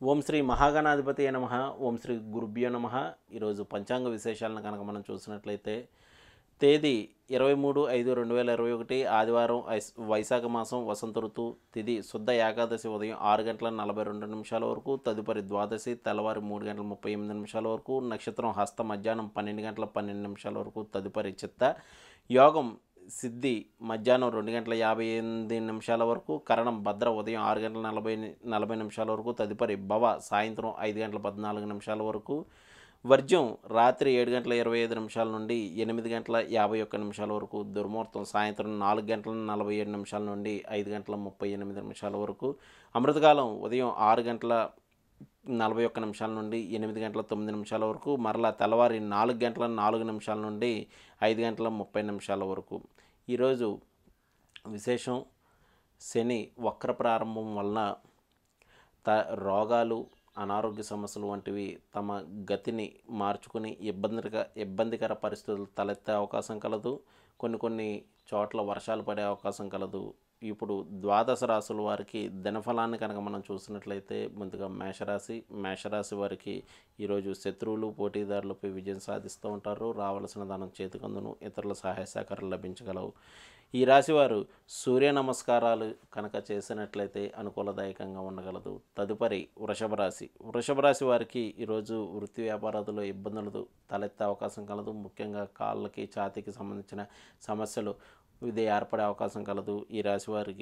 ఓం శ్రీ మహాగణాధిపతి నమ ఓం శ్రీ గురుభ్యో నమ ఈరోజు పంచాంగ విశేషాలను కనుక మనం చూసినట్లయితే తేదీ ఇరవై మూడు ఐదు రెండు వేల ఇరవై ఒకటి ఆదివారం ఐస్- వైశాఖ మాసం వసంత ఋతువు తిది శుద్ధ ఏకాదశి ఉదయం ఆరు గంటల నలభై రెండు నిమిషాల వరకు తదుపరి ద్వాదశి తెల్లవారి మూడు గంటల ముప్పై ఎనిమిది నిమిషాల వరకు నక్షత్రం హస్త మధ్యాహ్నం పన్నెండు గంటల పన్నెండు నిమిషాల వరకు తదుపరి చిత్త యోగం సిద్ధి మధ్యాహ్నం రెండు గంటల యాభై ఎనిమిది నిమిషాల వరకు కరణం భద్ర ఉదయం ఆరు గంటల నలభై ని- నలభై నిమిషాల వరకు తదుపరి భవ సాయంత్రం ఐదు గంటల పద్నాలుగు నిమిషాల వరకు వర్జ్యం రాత్రి ఏడు గంటల ఇరవై ఐదు నిమిషాల నుండి ఎనిమిది గంటల యాభై ఒక్క నిమిషాల వరకు దుర్ముహూర్తం సాయంత్రం నాలుగు గంటల నలభై ఏడు నిమిషాల నుండి ఐదు గంటల ముప్పై ఎనిమిది నిమిషాల వరకు అమృతకాలం ఉదయం ఆరు గంటల నలభై ఒక్క నిమిషాల నుండి ఎనిమిది గంటల తొమ్మిది నిమిషాల వరకు మరలా తెల్లవారి నాలుగు గంటల నాలుగు నిమిషాల నుండి ఐదు గంటల ముప్పై నిమిషాల వరకు ఈరోజు విశేషం శని వక్ర ప్రారంభం వలన త రోగాలు అనారోగ్య సమస్యలు వంటివి తమ గతిని మార్చుకుని ఇబ్బందిక ఇబ్బందికర పరిస్థితులు తలెత్తే అవకాశం కలదు కొన్ని కొన్ని చోట్ల వర్షాలు పడే అవకాశం కలదు ఇప్పుడు ద్వాదశ రాశుల వారికి దినఫలాన్ని కనుక మనం చూసినట్లయితే ముందుగా మేషరాశి మేషరాశి వారికి ఈరోజు శత్రువులు పోటీదారులపై విజయం సాధిస్తూ ఉంటారు రావలసిన ధనం చేతికందును ఇతరుల సహాయ సహకారాలు లభించగలవు ఈ రాశివారు సూర్య నమస్కారాలు కనుక చేసినట్లయితే అనుకూలదాయకంగా ఉండగలదు తదుపరి వృషభ రాశి వృషభ రాశి వారికి ఈరోజు వృత్తి వ్యాపారాదులో ఇబ్బందులు తలెత్తే అవకాశం కలదు ముఖ్యంగా కాళ్ళకి ఛాతీకి సంబంధించిన సమస్యలు ఇది ఏర్పడే అవకాశం కలదు ఈ రాశి వారికి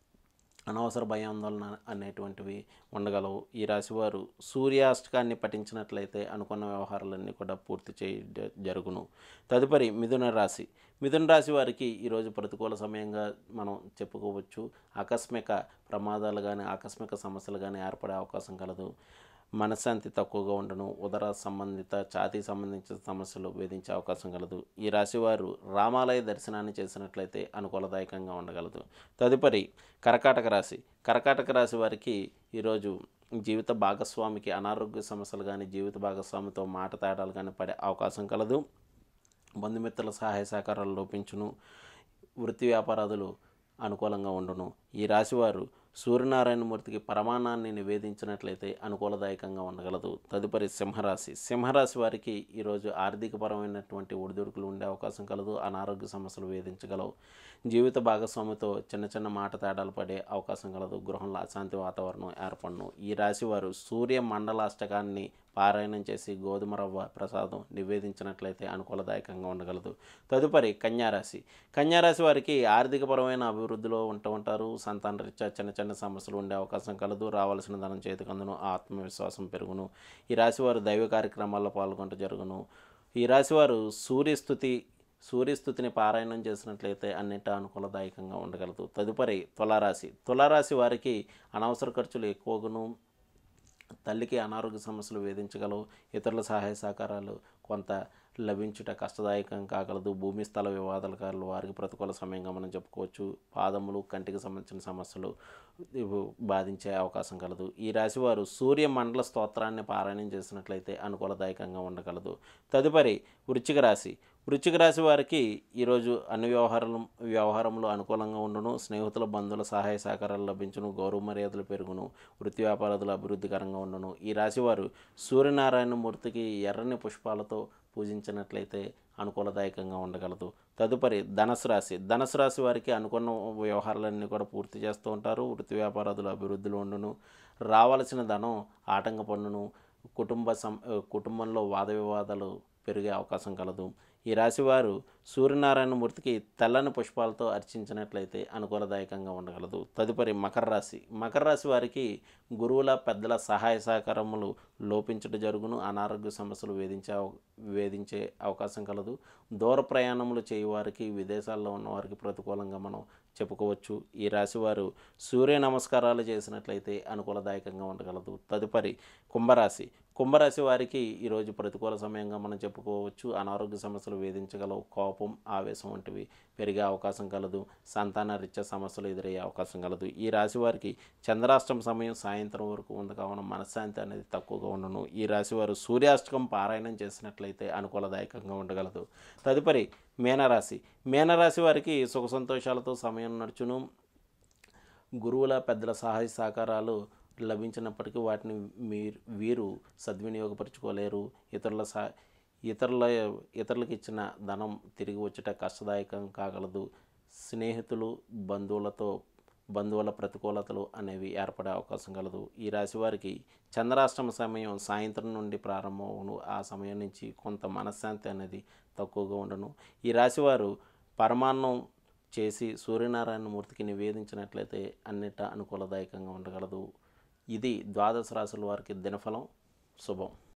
అనవసర భయాందోళన అనేటువంటివి ఉండగలవు ఈ రాశివారు సూర్యాష్టకాన్ని పఠించినట్లయితే అనుకున్న వ్యవహారాలన్నీ కూడా పూర్తి చేయ జరుగును తదుపరి మిథున రాశి మిథున రాశి వారికి ఈరోజు ప్రతికూల సమయంగా మనం చెప్పుకోవచ్చు ఆకస్మిక ప్రమాదాలు కానీ ఆకస్మిక సమస్యలు కానీ ఏర్పడే అవకాశం కలదు మనశ్శాంతి తక్కువగా ఉండను ఉదర సంబంధిత ఛాతీ సంబంధించిన సమస్యలు వేధించే అవకాశం కలదు ఈ రాశివారు రామాలయ దర్శనాన్ని చేసినట్లయితే అనుకూలదాయకంగా ఉండగలదు తదుపరి కర్కాటక రాశి కర్కాటక రాశి వారికి ఈరోజు జీవిత భాగస్వామికి అనారోగ్య సమస్యలు కానీ జీవిత భాగస్వామితో మాట తేడాలు కానీ పడే అవకాశం కలదు బంధుమిత్రుల సహాయ సహకారాలు లోపించును వృత్తి వ్యాపారాదులు అనుకూలంగా ఉండును ఈ రాశివారు సూర్యనారాయణమూర్తికి పరమాణాన్ని నివేదించినట్లయితే అనుకూలదాయకంగా ఉండగలదు తదుపరి సింహరాశి సింహరాశి వారికి ఈరోజు ఆర్థికపరమైనటువంటి ఒడిదుడుకులు ఉండే అవకాశం కలదు అనారోగ్య సమస్యలు వేధించగలవు జీవిత భాగస్వామితో చిన్న చిన్న మాట తేడాలు పడే అవకాశం కలదు గృహంలో అశాంతి వాతావరణం ఏర్పడను ఈ రాశి వారు సూర్య మండలాష్టకాన్ని పారాయణం చేసి గోధుమ రవ్వ ప్రసాదం నివేదించినట్లయితే అనుకూలదాయకంగా ఉండగలదు తదుపరి కన్యారాశి కన్యారాశి వారికి ఆర్థికపరమైన అభివృద్ధిలో ఉంటూ ఉంటారు సంతాన రీత్యా చిన్న చిన్న సమస్యలు ఉండే అవకాశం కలదు రావాల్సిన ధనం చేతికందును ఆత్మవిశ్వాసం పెరుగును ఈ రాశివారు దైవ కార్యక్రమాల్లో పాల్గొంటూ జరుగును ఈ రాశివారు సూర్యస్థుతి సూర్యస్థుతిని పారాయణం చేసినట్లయితే అన్నిటా అనుకూలదాయకంగా ఉండగలదు తదుపరి తులారాశి తులారాశి వారికి అనవసర ఖర్చులు ఎక్కువగాను తల్లికి అనారోగ్య సమస్యలు వేధించగలవు ఇతరుల సహాయ సహకారాలు కొంత లభించుట కష్టదాయకం కాగలదు భూమి స్థల వివాదాల కారణాలు వారికి ప్రతికూల సమయంగా మనం చెప్పుకోవచ్చు పాదములు కంటికి సంబంధించిన సమస్యలు ఇవి బాధించే అవకాశం కలదు ఈ రాశివారు సూర్య మండల స్తోత్రాన్ని పారాయణం చేసినట్లయితే అనుకూలదాయకంగా ఉండగలదు తదుపరి వృశ్చిక రాశి వృశ్చిక రాశి వారికి ఈరోజు అన్ని వ్యవహారాలు వ్యవహారంలో అనుకూలంగా ఉండును స్నేహితుల బంధువుల సహాయ సహకారాలు లభించును గౌరవ మర్యాదలు పెరుగును వృత్తి వ్యాపారాదులు అభివృద్ధికరంగా ఉండును ఈ రాశివారు సూర్యనారాయణ మూర్తికి ఎర్రని పుష్పాలతో పూజించినట్లయితే అనుకూలదాయకంగా ఉండగలదు తదుపరి ధనసు రాశి ధనసు రాశి వారికి అనుకున్న వ్యవహారాలన్నీ కూడా పూర్తి చేస్తూ ఉంటారు వృత్తి వ్యాపారాదులు అభివృద్ధిలో ఉండును రావాల్సిన ధనం ఆటంకపడును కుటుంబ సం కుటుంబంలో వాద వివాదాలు పెరిగే అవకాశం కలదు ఈ రాశివారు సూర్యనారాయణ మూర్తికి తెల్లని పుష్పాలతో అర్చించినట్లయితే అనుకూలదాయకంగా ఉండగలదు తదుపరి మకర రాశి మకర రాశి వారికి గురువుల పెద్దల సహాయ సహకారములు లోపించడం జరుగును అనారోగ్య సమస్యలు వేధించే అవ- వేధించే అవకాశం కలదు దూర ప్రయాణములు చేయవారికి విదేశాల్లో ఉన్నవారికి ప్రతికూలంగా మనం చెప్పుకోవచ్చు ఈ రాశివారు సూర్య నమస్కారాలు చేసినట్లయితే అనుకూలదాయకంగా ఉండగలదు తదుపరి కుంభరాశి కుంభరాశి వారికి ఈరోజు ప్రతికూల సమయంగా మనం చెప్పుకోవచ్చు అనారోగ్య సమస్యలు వేధించగలవు కోపం ఆవేశం వంటివి పెరిగే అవకాశం కలదు సంతాన రీత్యా సమస్యలు ఎదురయ్యే అవకాశం కలదు ఈ రాశి వారికి చంద్రాష్టం సమయం సాయంత్రం వరకు ఉంది కావున మనశ్శాంతి అనేది తక్కువగా ఉండను ఈ రాశి వారు సూర్యాష్టకం పారాయణం చేసినట్లయితే అనుకూలదాయకంగా ఉండగలదు తదుపరి మీనరాశి మీనరాశి వారికి సుఖ సంతోషాలతో సమయం నడుచును గురువుల పెద్దల సహాయ సహకారాలు లభించినప్పటికీ వాటిని మీరు వీరు సద్వినియోగపరచుకోలేరు ఇతరుల సా ఇతరుల ఇతరులకు ఇచ్చిన ధనం తిరిగి వచ్చుట కష్టదాయకం కాగలదు స్నేహితులు బంధువులతో బంధువుల ప్రతికూలతలు అనేవి ఏర్పడే అవకాశం కలదు ఈ రాశి వారికి చంద్రాష్టమ సమయం సాయంత్రం నుండి ప్రారంభమవును ఆ సమయం నుంచి కొంత మనశ్శాంతి అనేది తక్కువగా ఉండను ఈ రాశివారు పరమాన్నం చేసి సూర్యనారాయణ మూర్తికి నివేదించినట్లయితే అన్నిట అనుకూలదాయకంగా ఉండగలదు ఇది ద్వాదశ రాశుల వారికి దినఫలం శుభం